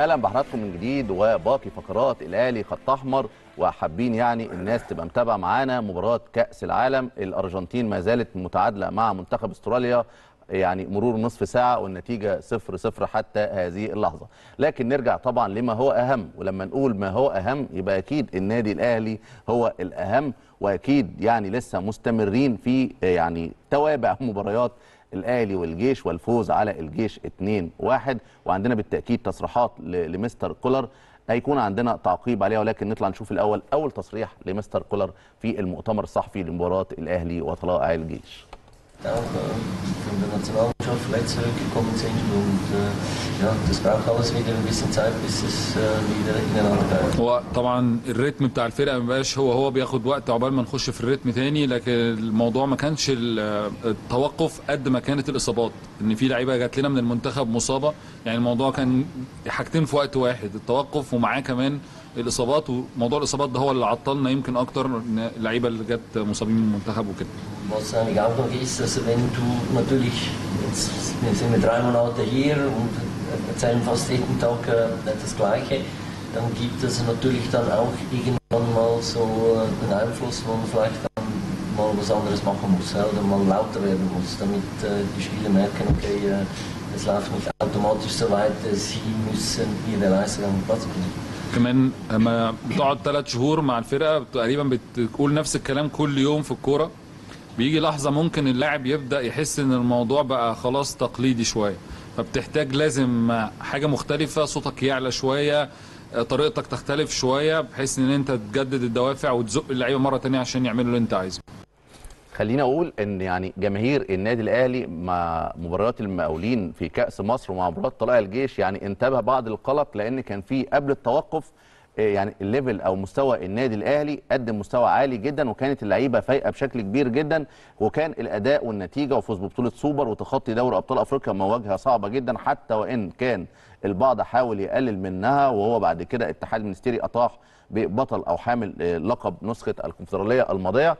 اهلا بحضراتكم من جديد وباقي فقرات الاهلي خط احمر وحابين يعني الناس تبقى متابعه معانا مباراه كاس العالم الارجنتين ما زالت متعادله مع منتخب استراليا يعني مرور نصف ساعه والنتيجه 0 0 حتى هذه اللحظه لكن نرجع طبعا لما هو اهم ولما نقول ما هو اهم يبقى اكيد النادي الاهلي هو الاهم واكيد يعني لسه مستمرين في يعني توابع مباريات الاهلي والجيش والفوز على الجيش 2-1 وعندنا بالتاكيد تصريحات ل- لمستر كولر هيكون عندنا تعقيب عليها ولكن نطلع نشوف الاول اول تصريح لمستر كولر في المؤتمر الصحفي لمباراه الاهلي وطلائع الجيش auch äh, von der Nationalmannschaft vielleicht zurückgekommen sind und äh, ja, das braucht alles wieder ein bisschen Zeit, bis es äh, wieder ineinander greift. هو طبعا الريتم بتاع الفرقه ما بقاش هو هو بياخد وقت عقبال ما نخش في الريتم تاني لكن الموضوع ما كانش ال- التوقف قد ما كانت الاصابات ان في لعيبه جات لنا من المنتخب مصابه يعني الموضوع كان حاجتين في وقت واحد التوقف ومعاه كمان الاصابات وموضوع الاصابات ده هو اللي عطلنا يمكن اكتر إن اللعيبه اللي جت مصابين من المنتخب وكده Was eigentlich auch noch ist, also wenn du natürlich, jetzt sind wir drei Monate hier und erzählen fast jeden Tag äh, das Gleiche, dann gibt es natürlich dann auch irgendwann mal so äh, einen Einfluss, wo man vielleicht dann mal was anderes machen muss ja, oder mal lauter werden muss, damit äh, die Spieler merken, okay, äh, es läuft nicht automatisch so weit, äh, sie müssen ihre Leistung am Platz bringen. كمان لما بتقعد ثلاث شهور مع الفرقه تقريبا بتقول نفس الكلام كل يوم في الكوره بيجي لحظه ممكن اللاعب يبدا يحس ان الموضوع بقى خلاص تقليدي شويه فبتحتاج لازم حاجه مختلفه صوتك يعلى شويه طريقتك تختلف شويه بحيث ان انت تجدد الدوافع وتزق اللعيبه مره تانية عشان يعملوا اللي انت عايزه خليني اقول ان يعني جماهير النادي الاهلي مع مباريات المقاولين في كاس مصر ومع مباراه طلائع الجيش يعني انتبه بعض القلق لان كان في قبل التوقف آه، يعني الليفل او مستوى النادي الاهلي قدم مستوى عالي جدا وكانت اللعيبه فايقه بشكل كبير جدا وكان الاداء والنتيجه وفوز ببطوله سوبر وتخطي دوري ابطال افريقيا مواجهه صعبه جدا حتى وان كان البعض حاول يقلل منها وهو بعد كده اتحاد المنستيري اطاح ببطل او حامل آه، لقب نسخه الكونفدراليه الماضيه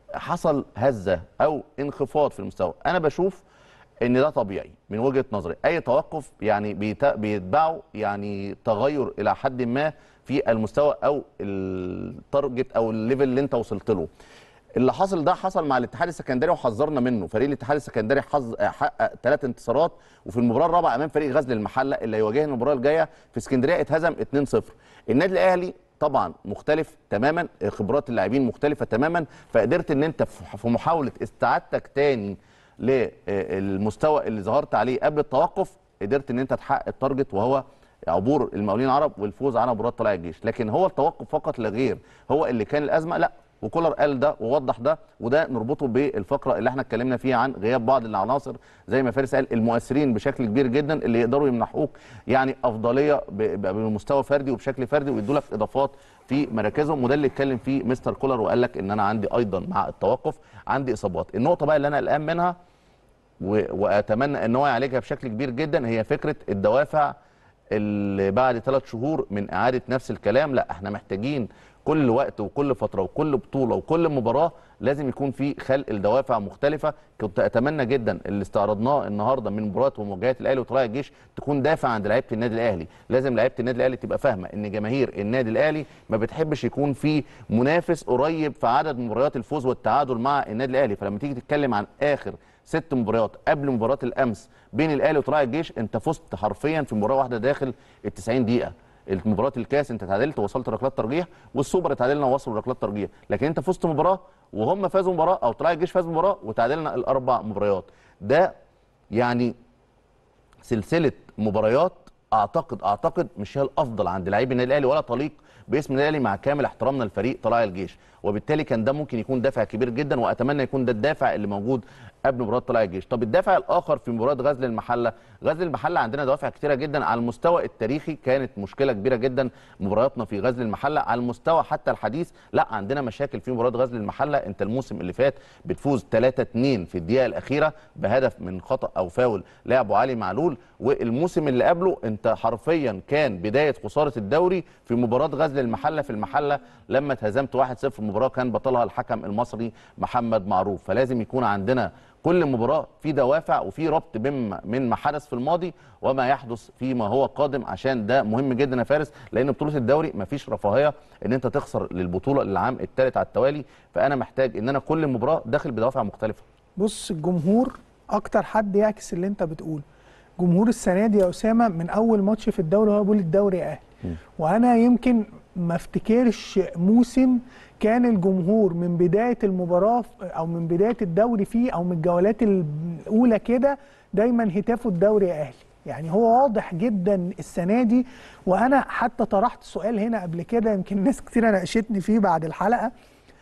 حصل هزه او انخفاض في المستوى انا بشوف ان ده طبيعي من وجهه نظري اي توقف يعني بيت- بيتبعه يعني تغير الى حد ما في المستوى او التارجت او الليفل اللي انت وصلت له اللي حصل ده حصل مع الاتحاد السكندري وحذرنا منه فريق الاتحاد السكندري حظ حقق ثلاث انتصارات وفي المباراه الرابعه امام فريق غزل المحله اللي هيواجهنا المباراه الجايه في اسكندريه اتهزم 2-0 النادي الاهلي طبعا مختلف تماما خبرات اللاعبين مختلفه تماما فقدرت ان انت في في محاوله استعادتك تاني للمستوى اللي ظهرت عليه قبل التوقف قدرت ان انت تحقق التارجت وهو عبور المقاولين العرب والفوز على مباراه طلائع الجيش لكن هو التوقف فقط لا غير هو اللي كان الازمه لا وكولر قال ده ووضح ده وده نربطه بالفقره اللي احنا اتكلمنا فيها عن غياب بعض العناصر زي ما فارس قال المؤثرين بشكل كبير جدا اللي يقدروا يمنحوك يعني افضليه ب- ب- بمستوى فردي وبشكل فردي ويدوا لك اضافات في مراكزهم وده اللي اتكلم فيه مستر كولر وقال لك ان انا عندي ايضا مع التوقف عندي اصابات النقطه بقى اللي انا قلقان منها و- واتمنى ان هو يعالجها بشكل كبير جدا هي فكره الدوافع اللي بعد ثلاث شهور من اعاده نفس الكلام لا احنا محتاجين كل وقت وكل فتره وكل بطوله وكل مباراه لازم يكون في خلق الدوافع مختلفه كنت اتمنى جدا اللي استعرضناه النهارده من مباريات ومواجهات الاهلي وطلائع الجيش تكون دافع عند لعيبه النادي الاهلي لازم لعيبه النادي الاهلي تبقى فاهمه ان جماهير النادي الاهلي ما بتحبش يكون في منافس قريب في عدد مباريات الفوز والتعادل مع النادي الاهلي فلما تيجي تتكلم عن اخر ست مباريات قبل مباراه الامس بين الاهلي وطلائع الجيش انت فزت حرفيا في مباراه واحده داخل ال 90 دقيقه المباراه الكاس انت تعادلت ووصلت ركلات ترجيح والسوبر اتعادلنا ووصلوا ركلات ترجيح لكن انت فزت مباراه وهم فازوا مباراه او طلائع الجيش فاز مباراه وتعادلنا الاربع مباريات ده يعني سلسله مباريات اعتقد اعتقد مش هي الافضل عند لاعبي النادي الاهلي ولا تليق باسم النادي الاهلي مع كامل احترامنا لفريق طلائع الجيش وبالتالي كان ده ممكن يكون دافع كبير جدا واتمنى يكون ده الدافع اللي موجود قبل مباراه طلائع الجيش طب الدافع الاخر في مباراه غزل المحله غزل المحله عندنا دوافع كتيره جدا على المستوى التاريخي كانت مشكله كبيره جدا مبارياتنا في غزل المحله على المستوى حتى الحديث لا عندنا مشاكل في مباراه غزل المحله انت الموسم اللي فات بتفوز 3 2 في الدقيقه الاخيره بهدف من خطا او فاول لعبه علي معلول والموسم اللي قبله انت حرفيا كان بدايه خساره الدوري في مباراه غزل المحله في المحله لما اتهزمت 1-0 مباراه كان بطلها الحكم المصري محمد معروف فلازم يكون عندنا كل مباراه في دوافع وفي ربط بين من ما حدث في الماضي وما يحدث فيما هو قادم عشان ده مهم جدا يا فارس لان بطوله الدوري مفيش رفاهيه ان انت تخسر للبطوله للعام الثالث على التوالي فانا محتاج ان انا كل مباراه داخل بدوافع مختلفه بص الجمهور اكتر حد يعكس اللي انت بتقوله جمهور السنه دي يا اسامه من اول ماتش في الدوري هو بيقول الدوري اهلي وانا يمكن ما افتكرش موسم كان الجمهور من بدايه المباراه او من بدايه الدوري فيه او من الجولات الاولى كده دايما هتافه الدوري اهلي يعني هو واضح جدا السنه دي وانا حتى طرحت سؤال هنا قبل كده يمكن ناس كتير ناقشتني فيه بعد الحلقه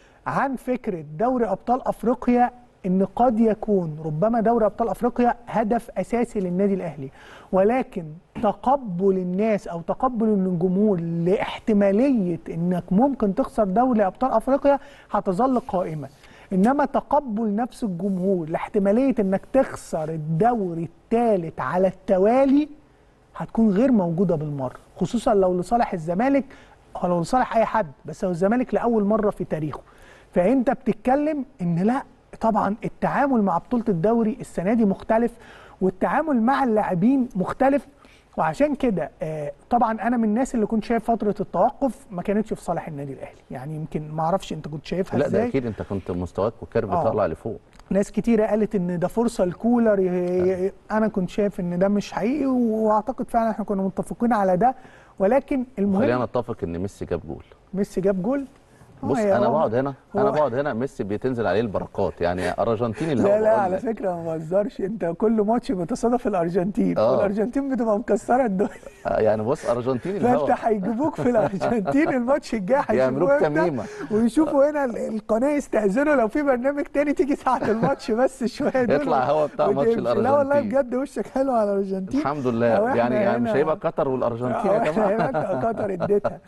عن فكره دوري ابطال افريقيا ان قد يكون ربما دوري ابطال افريقيا هدف اساسي للنادي الاهلي ولكن تقبل الناس او تقبل الجمهور لاحتماليه انك ممكن تخسر دوري ابطال افريقيا هتظل قائمه انما تقبل نفس الجمهور لاحتماليه انك تخسر الدوري الثالث على التوالي هتكون غير موجوده بالمره خصوصا لو لصالح الزمالك او لو لصالح اي حد بس لو الزمالك لاول مره في تاريخه فانت بتتكلم ان لا طبعا التعامل مع بطوله الدوري السنه دي مختلف والتعامل مع اللاعبين مختلف وعشان كده آه، طبعا انا من الناس اللي كنت شايف فتره التوقف ما كانتش في صالح النادي الاهلي يعني يمكن ما اعرفش انت كنت شايفها لا ده ازاي اكيد انت كنت مستواك وكيرف آه. طالع لفوق ناس كتيرة قالت ان ده فرصة لكولر ي- ي- انا كنت شايف ان ده مش حقيقي واعتقد فعلا احنا كنا متفقين على ده ولكن خلينا المهم نتفق ان ميسي جاب جول ميسي جاب جول آه، بص يا انا هو- بقعد هنا انا هو- بقعد هنا ميسي بتنزل عليه البركات يعني ارجنتيني اللي لا هو لا بقول على لك. فكرة ما بهزرش انت كل ماتش بتصادف الارجنتين آه. والارجنتين بتبقى مكسرة الدنيا آه، يعني بص ارجنتيني اللي فانت هو هيجيبوك في الارجنتين الماتش الجاي يعملوك هيشوفوه امتى تميمة. ويشوفوا هنا ال- القناه يستاذنوا لو في برنامج تاني تيجي ساعه الماتش بس شويه دول يطلع هوا بتاع ماتش وتمشي. لا والله الأرجنتين. بجد وشك حلو على الارجنتين الحمد أو لله إحنا يعني يعني مش هنا- هيبقى قطر والارجنتين يا اه جماعه احنا قطر اديتها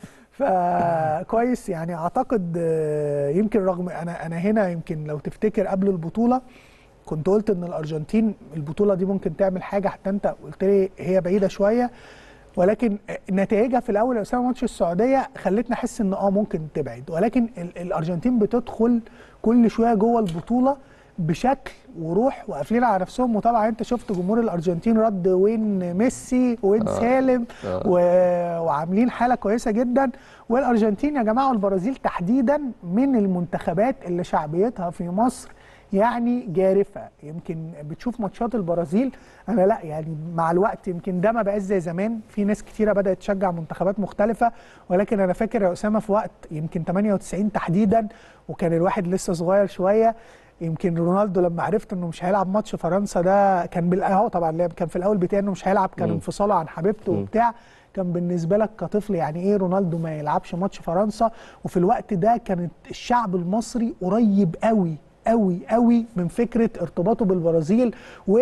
فكويس يعني اعتقد آه، يمكن رغم انا انا هنا يمكن لو تفتكر قبل البطوله كنت قلت ان الارجنتين البطوله دي ممكن تعمل حاجه حتى انت قلت لي هي بعيده شويه ولكن نتائجها في الاول يا اسامه ماتش السعوديه خلتنا احس ان اه ممكن تبعد ولكن ال- الارجنتين بتدخل كل شويه جوه البطوله بشكل وروح وقافلين على نفسهم وطبعا انت شفت جمهور الارجنتين رد وين ميسي وين آه. سالم آه. و... وعاملين حاله كويسه جدا والارجنتين يا جماعه والبرازيل تحديدا من المنتخبات اللي شعبيتها في مصر يعني جارفه يمكن بتشوف ماتشات البرازيل انا لا يعني مع الوقت يمكن ده ما بقاش زي زمان في ناس كتيره بدات تشجع منتخبات مختلفه ولكن انا فاكر يا اسامه في وقت يمكن 98 تحديدا وكان الواحد لسه صغير شويه يمكن رونالدو لما عرفت انه مش هيلعب ماتش فرنسا ده كان بالقهوه طبعا لعب كان في الاول بتاعي انه مش هيلعب كان مم. انفصاله عن حبيبته وبتاع كان بالنسبه لك كطفل يعني ايه رونالدو ما يلعبش ماتش فرنسا وفي الوقت ده كانت الشعب المصري قريب قوي قوي قوي من فكره ارتباطه بالبرازيل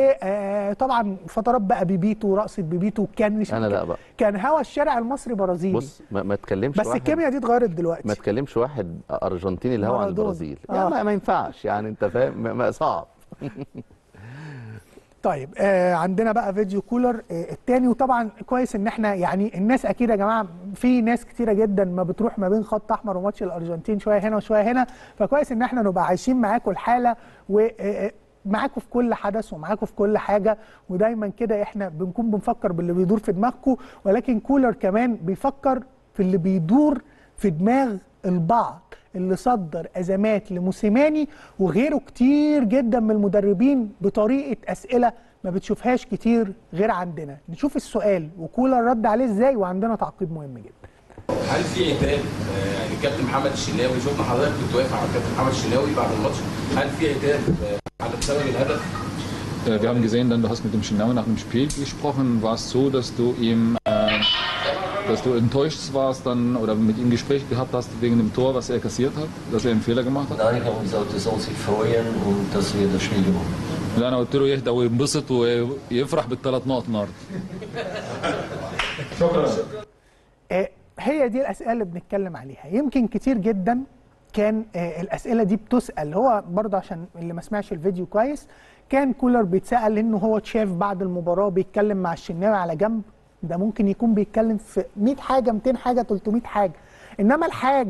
وطبعا فترات بقى بيبيتو ورقصه بيبيتو كان انا لا بقى كان هوا الشارع المصري برازيلي بص ما, ما تكلمش بس واحد الكيمياء دي اتغيرت ما دلوقتي تكلمش واحد ارجنتيني اللي هو عن مارادونا. البرازيل آه. يعني ما, ما ينفعش يعني انت فاهم ما- ما صعب طيب آه عندنا بقى فيديو كولر آه التاني وطبعا كويس ان احنا يعني الناس اكيد يا جماعه في ناس كتيره جدا ما بتروح ما بين خط احمر وماتش الارجنتين شويه هنا وشويه هنا فكويس ان احنا نبقى عايشين معاكم الحاله و آه، آه، معاكم في كل حدث ومعاكم في كل حاجه ودايما كده احنا بنكون بنفكر باللي بيدور في دماغكم ولكن كولر كمان بيفكر في اللي بيدور في دماغ البعض اللي صدر ازمات لموسيماني وغيره كتير جدا من المدربين بطريقه اسئله ما بتشوفهاش كتير غير عندنا نشوف السؤال وكولر رد عليه ازاي وعندنا تعقيب مهم جدا هل في عتاب آه، يعني الكابتن محمد الشناوي شفنا حضرتك كنت واقف على الكابتن محمد الشناوي بعد الماتش هل في عتاب آه، على بسبب الهدف؟ Äh, Wir haben gesehen, dann du hast mit dem Schinaui nach dem Spiel gesprochen. War es so, dass du ihm, äh, dass du enttäuscht warst dann oder mit ihm Gespräch gehabt hast wegen dem Tor, was er kassiert hat, dass er einen Fehler gemacht hat? Nein, ich habe gesagt, er soll sich freuen und dass wir das Spiel gewonnen haben. لا انا قلت له يهدى وينبسط ويفرح بالثلاث نقط النهارده آه، هي دي الاسئله اللي بنتكلم عليها يمكن كتير جدا كان آه، الاسئله دي بتسال هو برضه عشان اللي ما سمعش الفيديو كويس كان كولر بيتسال انه هو شاف بعد المباراه بيتكلم مع الشناوي على جنب ده ممكن يكون بيتكلم في 100 حاجه 200 حاجه 300 حاجه انما الحاجه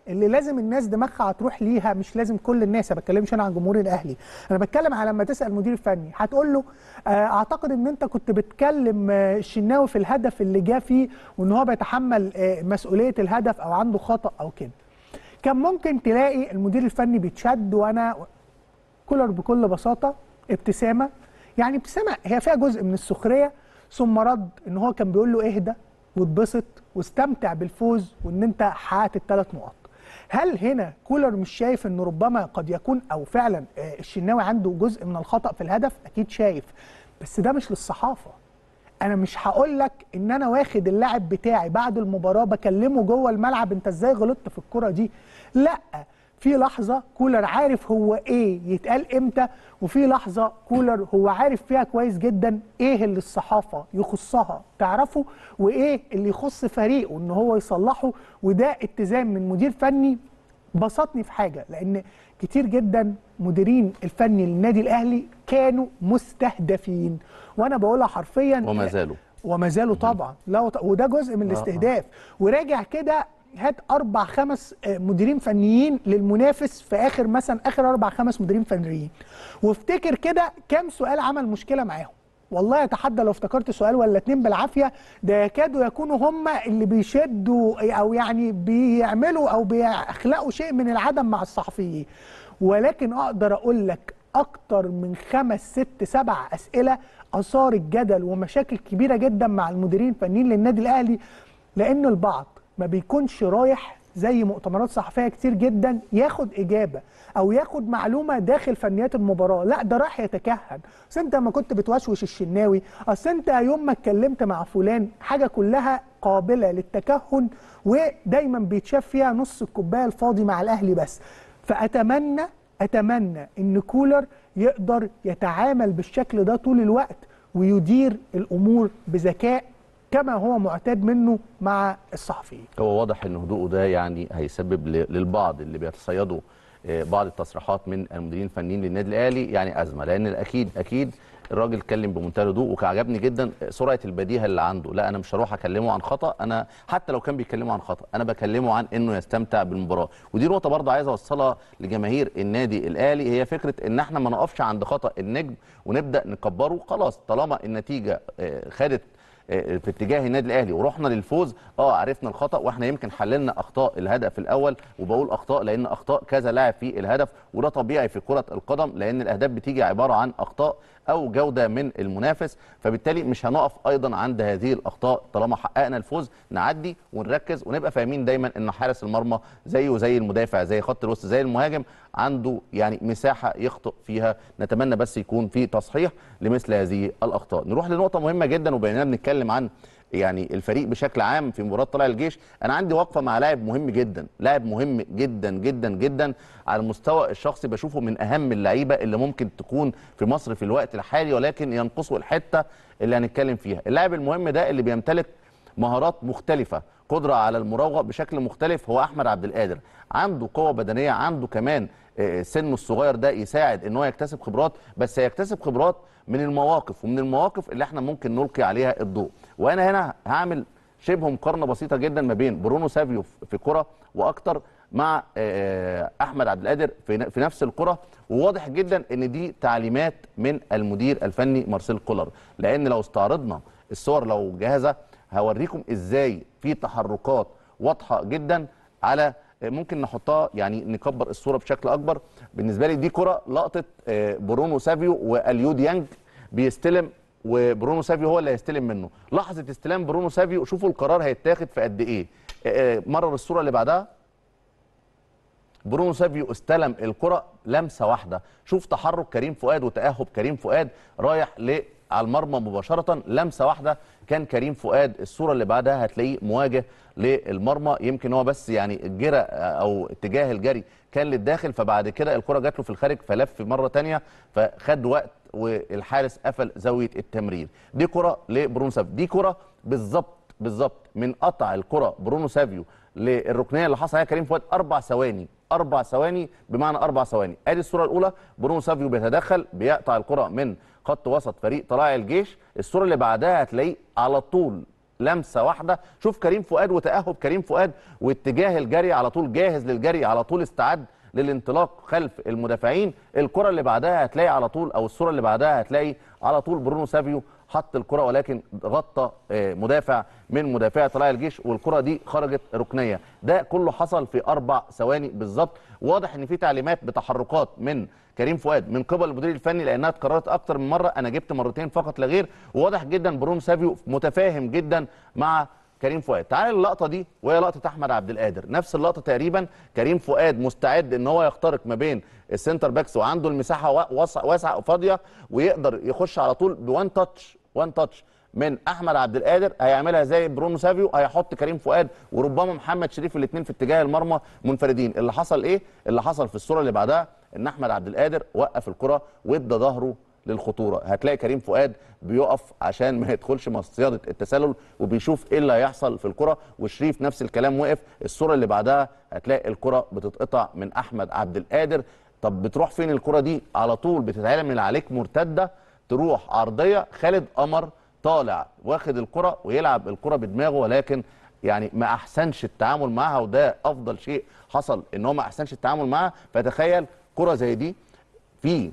اللي لازم الناس دماغها هتروح ليها مش لازم كل الناس ما بتكلمش انا عن جمهور الاهلي انا بتكلم على لما تسال مدير فني هتقول له آه، اعتقد ان انت كنت بتكلم آه، الشناوي في الهدف اللي جه فيه وان هو بيتحمل آه، مسؤوليه الهدف او عنده خطا او كده كان ممكن تلاقي المدير الفني بيتشد وانا كولر بكل بساطه ابتسامه يعني ابتسامه هي فيها جزء من السخريه ثم رد ان هو كان بيقول له اهدى واتبسط واستمتع بالفوز وان انت حققت الثلاث نقط هل هنا كولر مش شايف ان ربما قد يكون او فعلا آه، الشناوي عنده جزء من الخطا في الهدف اكيد شايف بس ده مش للصحافه انا مش هقول لك ان انا واخد اللاعب بتاعي بعد المباراه بكلمه جوه الملعب انت ازاي غلطت في الكره دي لا في لحظه كولر عارف هو ايه يتقال امتى وفي لحظه كولر هو عارف فيها كويس جدا ايه اللي الصحافه يخصها تعرفه وايه اللي يخص فريقه ان هو يصلحه وده اتزان من مدير فني بسطني في حاجه لان كتير جدا مديرين الفني للنادي الاهلي كانوا مستهدفين وانا بقولها حرفيا وما زالوا وما زالوا طبعا لا وط- وده جزء من الاستهداف وراجع كده هات اربع خمس آه، مديرين فنيين للمنافس في اخر مثلا اخر اربع خمس مديرين فنيين وافتكر كده كام سؤال عمل مشكله معاهم والله اتحدى لو افتكرت سؤال ولا اتنين بالعافيه ده يكادوا يكونوا هم اللي بيشدوا او يعني بيعملوا او بيخلقوا شيء من العدم مع الصحفيين ولكن اقدر اقول لك اكتر من خمس ست سبع اسئله اثارت جدل ومشاكل كبيره جدا مع المديرين الفنيين للنادي الاهلي لان البعض ما بيكونش رايح زي مؤتمرات صحفيه كتير جدا ياخد اجابه او ياخد معلومه داخل فنيات المباراه لا ده راح يتكهن اصل انت لما كنت بتوشوش الشناوي اصل انت يوم ما اتكلمت مع فلان حاجه كلها قابله للتكهن ودايما بيتشاف فيها نص الكوبايه الفاضي مع الاهلي بس فاتمنى اتمنى ان كولر يقدر يتعامل بالشكل ده طول الوقت ويدير الامور بذكاء كما هو معتاد منه مع الصحفيين هو واضح ان هدوءه ده يعني هيسبب ل- للبعض اللي بيتصيدوا آه، بعض التصريحات من المديرين الفنيين للنادي الاهلي يعني ازمه لان اكيد اكيد الراجل اتكلم بمنتهى الهدوء وعجبني جدا سرعه البديهه اللي عنده لا انا مش هروح اكلمه عن خطا انا حتى لو كان بيكلمه عن خطا انا بكلمه عن انه يستمتع بالمباراه ودي نقطه برضه عايز اوصلها لجماهير النادي الاهلي هي فكره ان احنا ما نقفش عند خطا النجم ونبدا نكبره خلاص طالما النتيجه آه، خدت آه، في اتجاه النادي الاهلي ورحنا للفوز اه عرفنا الخطا واحنا يمكن حللنا اخطاء الهدف الاول وبقول اخطاء لان اخطاء كذا لاعب في الهدف وده طبيعي في كره القدم لان الاهداف بتيجي عباره عن اخطاء او جوده من المنافس فبالتالي مش هنقف ايضا عند هذه الاخطاء طالما حققنا الفوز نعدي ونركز ونبقى فاهمين دايما ان حارس المرمى زيه زي المدافع زي خط الوسط زي المهاجم عنده يعني مساحه يخطئ فيها نتمنى بس يكون في تصحيح لمثل هذه الاخطاء نروح لنقطه مهمه جدا وبيننا بنتكلم عن يعني الفريق بشكل عام في مباراه طلائع الجيش انا عندي وقفه مع لاعب مهم جدا لاعب مهم جدا جدا جدا على المستوى الشخصي بشوفه من اهم اللعيبه اللي ممكن تكون في مصر في الوقت الحالي ولكن ينقصه الحته اللي هنتكلم فيها اللاعب المهم ده اللي بيمتلك مهارات مختلفه قدره على المراوغه بشكل مختلف هو احمد عبد القادر عنده قوه بدنيه عنده كمان آه، سنه الصغير ده يساعد ان هو يكتسب خبرات بس هيكتسب خبرات من المواقف ومن المواقف اللي احنا ممكن نلقي عليها الضوء وانا هنا هعمل شبه مقارنه بسيطه جدا ما بين برونو سافيو في- في كره واكتر مع آه، احمد عبد القادر في ن- في نفس الكره وواضح جدا ان دي تعليمات من المدير الفني مارسيل كولر لان لو استعرضنا الصور لو جاهزه هوريكم ازاي في تحركات واضحه جدا على ممكن نحطها يعني نكبر الصوره بشكل اكبر بالنسبه لي دي كره لقطه آه، برونو سافيو واليو ديانج بيستلم وبرونو سافيو هو اللي هيستلم منه لحظه استلام برونو سافيو شوفوا القرار هيتاخد في قد ايه آه، آه، مرر الصوره اللي بعدها برونو سافيو استلم الكره لمسه واحده شوف تحرك كريم فؤاد وتاهب كريم فؤاد رايح ل على المرمى مباشره لمسه واحده كان كريم فؤاد الصوره اللي بعدها هتلاقيه مواجه للمرمى يمكن هو بس يعني الجرى او اتجاه الجري كان للداخل فبعد كده الكره جات له في الخارج فلف مره تانية فخد وقت والحارس قفل زاويه التمرير دي كره لبرونو سافيو دي كره بالظبط بالظبط من قطع الكره برونو سافيو للركنيه اللي حصل عليها كريم فؤاد اربع ثواني اربع ثواني بمعنى اربع ثواني ادي الصوره الاولى برونو سافيو بيتدخل بيقطع الكره من خط وسط فريق طلائع الجيش الصوره اللي بعدها هتلاقيه على طول لمسه واحده شوف كريم فؤاد وتاهب كريم فؤاد واتجاه الجري على طول جاهز للجري على طول استعد للانطلاق خلف المدافعين الكره اللي بعدها هتلاقي على طول او الصوره اللي بعدها هتلاقي على طول برونو سافيو حط الكره ولكن غطى آه، مدافع من مدافعي طلائع الجيش والكره دي خرجت ركنيه ده كله حصل في اربع ثواني بالظبط واضح ان في تعليمات بتحركات من كريم فؤاد من قبل المدير الفني لانها اتكررت اكتر من مره انا جبت مرتين فقط لا غير وواضح جدا برونو سافيو متفاهم جدا مع كريم فؤاد تعال اللقطه دي وهي لقطه احمد عبد القادر نفس اللقطه تقريبا كريم فؤاد مستعد ان هو يخترق ما بين السنتر باكس وعنده المساحه وا- واسعه واسعه وفاضيه ويقدر يخش على طول بوان تاتش وان تاتش من احمد عبد القادر هيعملها زي برونو سافيو هيحط كريم فؤاد وربما محمد شريف الاثنين في اتجاه المرمى منفردين اللي حصل ايه اللي حصل في الصوره اللي بعدها ان احمد عبد القادر وقف الكره وادى ظهره للخطوره هتلاقي كريم فؤاد بيقف عشان ما يدخلش مصيده التسلل وبيشوف ايه اللي هيحصل في الكره وشريف نفس الكلام وقف الصوره اللي بعدها هتلاقي الكره بتتقطع من احمد عبد القادر طب بتروح فين الكره دي على طول بتتعمل عليك مرتده تروح عرضيه خالد قمر طالع واخد الكره ويلعب الكره بدماغه ولكن يعني ما احسنش التعامل معها وده افضل شيء حصل ان هو ما احسنش التعامل معها فتخيل كره زي دي في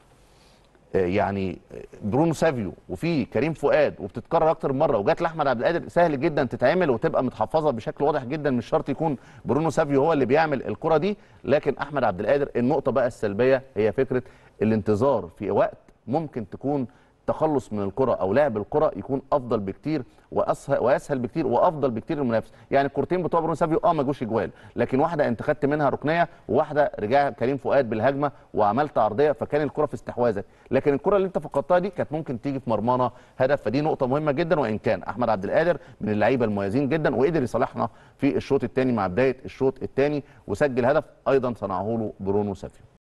يعني برونو سافيو وفي كريم فؤاد وبتتكرر اكتر من مره وجات لاحمد عبد القادر سهل جدا تتعمل وتبقى متحفظه بشكل واضح جدا مش شرط يكون برونو سافيو هو اللي بيعمل الكره دي لكن احمد عبد القادر النقطه بقى السلبيه هي فكره الانتظار في وقت ممكن تكون تخلص من الكره او لعب الكره يكون افضل بكتير واسهل واسهل بكتير وافضل بكتير للمنافس يعني الكورتين بتوع برونو سافيو اه ما جوش اجوال لكن واحده انت خدت منها ركنيه وواحده رجع كريم فؤاد بالهجمه وعملت عرضيه فكان الكره في استحواذك لكن الكره اللي انت فقدتها دي كانت ممكن تيجي في مرمانا هدف فدي نقطه مهمه جدا وان كان احمد عبد القادر من اللعيبه المميزين جدا وقدر يصالحنا في الشوط الثاني مع بدايه الشوط الثاني وسجل هدف ايضا صنعه له برونو سافيو